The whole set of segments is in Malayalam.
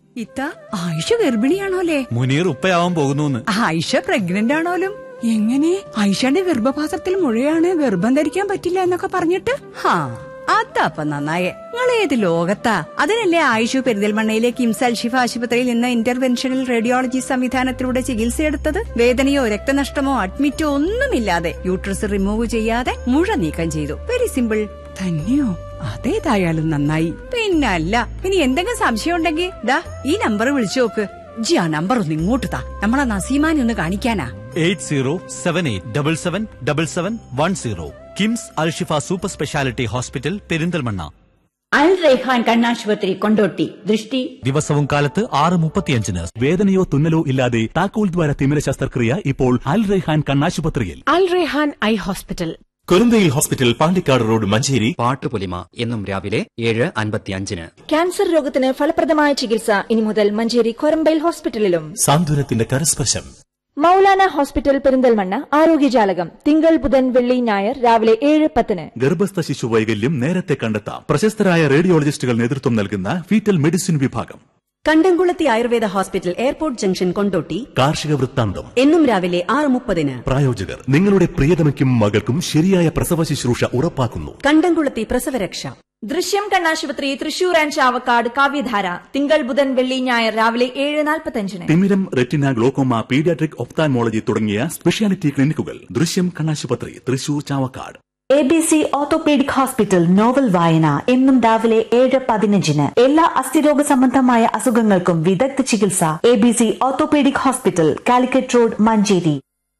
ഇത്ത ആയിഷ ഗർഭിണിയാണോലേ മുനീർ ഉപ്പയാവാൻ പോകുന്നു ആയിഷ പ്രഗ്നന്റ് ആണോലും എങ്ങനെ ആയിഷയുടെ ഗർഭപാത്രത്തിൽ മുഴയാണ് ഗർഭം ധരിക്കാൻ പറ്റില്ല എന്നൊക്കെ പറഞ്ഞിട്ട് ഹാ അതപ്പ നന്നായേ നിങ്ങൾ ഏത് ലോകത്താ അതിനല്ലേ ആയിഷു പെരിന്തൽമണ്ണയിലെ കിംസ് അൽഷിഫ ആശുപത്രിയിൽ നിന്ന് ഇന്റർവെൻഷണൽ റേഡിയോളജി സംവിധാനത്തിലൂടെ ചികിത്സയെടുത്തത് വേദനയോ രക്തനഷ്ടമോ അഡ്മിറ്റോ ഒന്നുമില്ലാതെ യൂട്രസ് റിമൂവ് ചെയ്യാതെ മുഴ നീക്കം ചെയ്തു വെരി സിമ്പിൾ തന്നെയോ അതേതായാലും നന്നായി പിന്നല്ല ഇനി എന്തെങ്കിലും സംശയം ഉണ്ടെങ്കിൽ ദാ ഈ നമ്പർ വിളിച്ചു നോക്ക് ജി ആ നമ്പർ ഒന്ന് ഇങ്ങോട്ട് താ നമ്മളെ നസീമാനെ ഒന്ന് കാണിക്കാനാ eight zero seven eight double seven double seven one zero KIMS Alshifa super speciality hospital Perinthalmanna Al Raihan കണ്ണാശുപത്രി കൊണ്ടോട്ടി ദൃഷ്ടി ദിവസവും കാലത്ത് ആറ് മുപ്പത്തിയഞ്ചിന് വേദനയോ തുന്നലോ ഇല്ലാതെ താക്കോൽ ദ്വാര തിമിര ശസ്ത്രക്രിയ ഇപ്പോൾ അൽ റെഹാൻ കണ്ണാശുപത്രിയിൽ അൽ റെഹാൻ ഐ ഹോസ്പിറ്റൽ കുരുന്തയിൽ ഹോസ്പിറ്റൽ പാണ്ടിക്കാട് റോഡ് മഞ്ചേരി പാട്ടുപൊലിമ എന്നും രാവിലെ ഏഴ് അൻപത്തിയഞ്ചിന് ക്യാൻസർ രോഗത്തിന് ഫലപ്രദമായ ചികിത്സ ഇനി മുതൽ മഞ്ചേരി കൊരമ്പയിൽ ഹോസ്പിറ്റലിലും സാന്ത്വനത്തിന്റെ കരസ്പർശം മൗലാന ഹോസ്പിറ്റൽ പെരിന്തൽമണ്ണ ആരോഗ്യജാലകം തിങ്കൾ ബുധൻ വെള്ളി ഞായർ രാവിലെ ഏഴ് പത്തിന് ഗർഭസ്ഥ ശിശു വൈകല്യം നേരത്തെ കണ്ടെത്താം പ്രശസ്തരായ റേഡിയോളജിസ്റ്റുകൾ നേതൃത്വം നൽകുന്ന ഫീറ്റൽ മെഡിസിൻ വിഭാഗം Kandamkulathi Ayurveda hospital airport junction Kondotty കാർഷിക വൃത്താന്തം എന്നും രാവിലെ ആറ് മുപ്പതിന് പ്രായോജകർ നിങ്ങളുടെ പ്രിയതമയ്ക്കും മകൾക്കും ശരിയായ പ്രസവ ശുശ്രൂഷ ഉറപ്പാക്കുന്നു കണ്ടംകുളത്തി പ്രസവരക്ഷ ദൃശ്യം കണ്ണാശുപത്രി തൃശൂർ ആൻഡ് ചാവക്കാട് കാവ്യധാര തിങ്കൾ ബുധൻ വെള്ളി ഞായർ രാവിലെ ഏഴ് നാൽപ്പത്തഞ്ചിന് തിമിരം റെറ്റിന ഗ്ലോക്കോമ പീഡിയാട്രിക് ഒപ്താൻമോളജി തുടങ്ങിയ സ്പെഷ്യാലിറ്റി ക്ലിനിക്കുകൾ ദൃശ്യം കണ്ണാശുപത്രി Thrissur Chavakkad A B C orthopaedic hospital novel വായന എന്നും രാവിലെ ഏഴ് പതിനഞ്ചിന് എല്ലാ അസ്ഥിരോഗ സംബന്ധമായ അസുഖങ്ങൾക്കും വിദഗ്ധ ചികിത്സ A B C orthopaedic hospital Calicut road Manjeri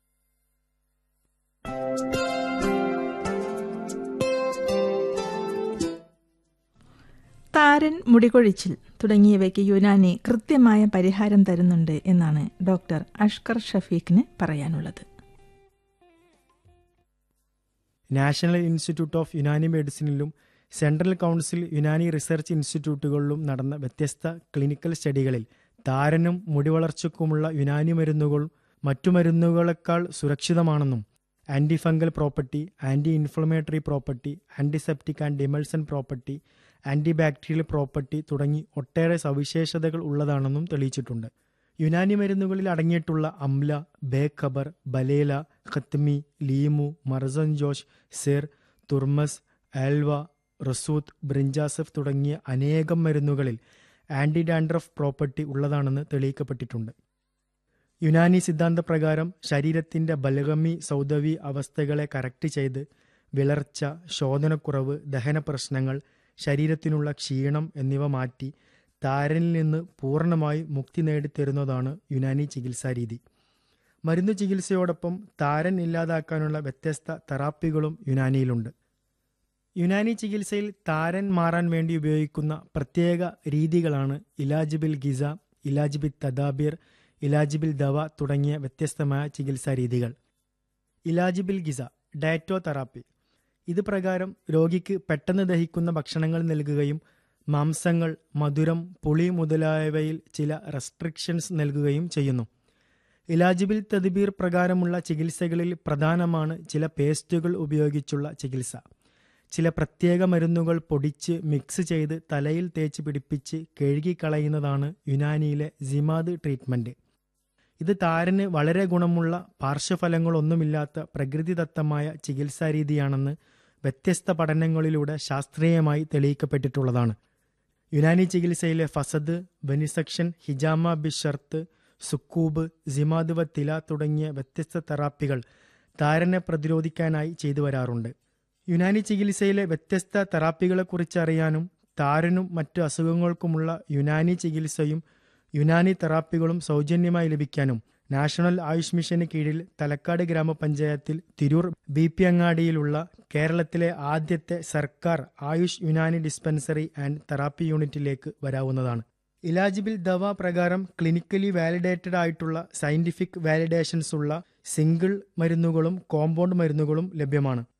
താരൻ മുടികൊഴിച്ചിൽ തുടങ്ങിയവയ്ക്ക് യുനാനി കൃത്യമായ പരിഹാരം തരുന്നുണ്ട് എന്നാണ് ഡോക്ടർ അഷ്കർ ഷഫീഖിന് പറയാനുള്ളത് നാഷണൽ ഇൻസ്റ്റിറ്റ്യൂട്ട് ഓഫ് യുനാനി മെഡിസിനിലും സെൻട്രൽ കൗൺസിൽ യുനാനി റിസർച്ച് ഇൻസ്റ്റിറ്റ്യൂട്ടുകളിലും നടന്ന വ്യത്യസ്ത ക്ലിനിക്കൽ സ്റ്റഡികളിൽ താരനും മുടിവളർച്ചയ്ക്കുമുള്ള യുനാനി മരുന്നുകൾ മറ്റു മരുന്നുകളെക്കാൾ സുരക്ഷിതമാണെന്നും anti fungal property anti inflammatory property antiseptic and demulcent property anti bacterial property തുടങ്ങി ഒട്ടേറെ സവിശേഷതകൾ ഉള്ളതാണെന്നും തെളിയിച്ചിട്ടുണ്ട് യുനാനി മരുന്നുകളിൽ അടങ്ങിയിട്ടുള്ള അംല ബേഖബർ ബലേല ഖത്മി ലീമു മർസൻ ജോഷ് സെർ തുർമസ് ആൽവ റസൂത്ത് ബ്രിഞ്ചാസഫ് തുടങ്ങിയ അനേകം മരുന്നുകളിൽ ആൻറ്റി ഡാൻഡ്രഫ് പ്രോപ്പർട്ടി ഉള്ളതാണെന്ന് തെളിയിക്കപ്പെട്ടിട്ടുണ്ട് യുനാനി സിദ്ധാന്തപ്രകാരം ശരീരത്തിൻ്റെ ബലഗമി സൗദവി അവസ്ഥകളെ കറക്റ്റ് ചെയ്ത് വിളർച്ച ശോധനക്കുറവ് ദഹന പ്രശ്നങ്ങൾ ശരീരത്തിനുള്ള ക്ഷീണം എന്നിവ മാറ്റി താരനിൽ നിന്ന് പൂർണ്ണമായി മുക്തി നേടിത്തരുന്നതാണ് യുനാനി ചികിത്സാരീതി മരുന്ന് ചികിത്സയോടൊപ്പം താരൻ ഇല്ലാതാക്കാനുള്ള വ്യത്യസ്ത തെറാപ്പികളും യുനാനിയിലുണ്ട് യുനാനി ചികിത്സയിൽ താരൻ മാറാൻ വേണ്ടി ഉപയോഗിക്കുന്ന പ്രത്യേക രീതികളാണ് ഇലാജിബിൽ ഗിസ ഇലാജിബിൽ തദാബീർ ഇലാജിബിൽ ദവ തുടങ്ങിയ വ്യത്യസ്തമായ ചികിത്സാ രീതികൾ ഇലാജിബിൽ ഗിസ ഡയറ്റോ തെറാപ്പി ഇത് പ്രകാരം രോഗിക്ക് പെട്ടെന്ന് ദഹിക്കുന്ന ഭക്ഷണങ്ങൾ നൽകുകയും മാംസങ്ങൾ മധുരം പുളി മുതലായവയിൽ ചില റെസ്ട്രിക്ഷൻസ് നൽകുകയും ചെയ്യുന്നു ഇലാജിബിൽ തദ്ബീർ പ്രകാരമുള്ള ചികിത്സകളിൽ പ്രധാനമാണ് ചില പേസ്റ്റുകൾ ഉപയോഗിച്ചുള്ള ചികിത്സ ചില പ്രത്യേക മരുന്നുകൾ പൊടിച്ച് മിക്സ് ചെയ്ത് തലയിൽ തേച്ച് പിടിപ്പിച്ച് കഴുകിക്കളയുന്നതാണ് യുനാനിയിലെ സിമാദ് ട്രീറ്റ്മെൻറ്റ് ഇത് താരന് വളരെ ഗുണമുള്ള പാർശ്വഫലങ്ങളൊന്നുമില്ലാത്ത പ്രകൃതിദത്തമായ ചികിത്സാരീതിയാണെന്ന് വ്യത്യസ്ത പഠനങ്ങളിലൂടെ ശാസ്ത്രീയമായി തെളിയിക്കപ്പെട്ടിട്ടുള്ളതാണ് യുനാനി ചികിത്സയിലെ ഫസദ് വെനിസെക്ഷൻ ഹിജാമ ബിഷർത്ത് സുക്കൂബ് സിമാദുവ തില തുടങ്ങിയ വ്യത്യസ്ത തെറാപ്പികൾ താരനെ പ്രതിരോധിക്കാനായി ചെയ്തു വരാറുണ്ട് യുനാനി ചികിത്സയിലെ വ്യത്യസ്ത തെറാപ്പികളെക്കുറിച്ച് അറിയാനും താരനും മറ്റു അസുഖങ്ങൾക്കുമുള്ള യുനാനി ചികിത്സയും യുനാനി തെറാപ്പികളും സൗജന്യമായി ലഭിക്കാനും നാഷണൽ ആയുഷ് മിഷന് കീഴിൽ തലക്കാട് ഗ്രാമപഞ്ചായത്തിൽ തിരൂർ ബി പി അങ്ങാടിയിലുള്ള കേരളത്തിലെ ആദ്യത്തെ സർക്കാർ AYUSH Unani dispensary and therapy യൂണിറ്റിലേക്ക് വരാവുന്നതാണ് ഇലാജിബിൽ ദവ പ്രകാരം ക്ലിനിക്കലി വാലിഡേറ്റഡ് ആയിട്ടുള്ള സയന്റിഫിക് വാലിഡേഷൻസ് ഉള്ള സിംഗിൾ മരുന്നുകളും കോമ്പൗണ്ട് മരുന്നുകളും ലഭ്യമാണ്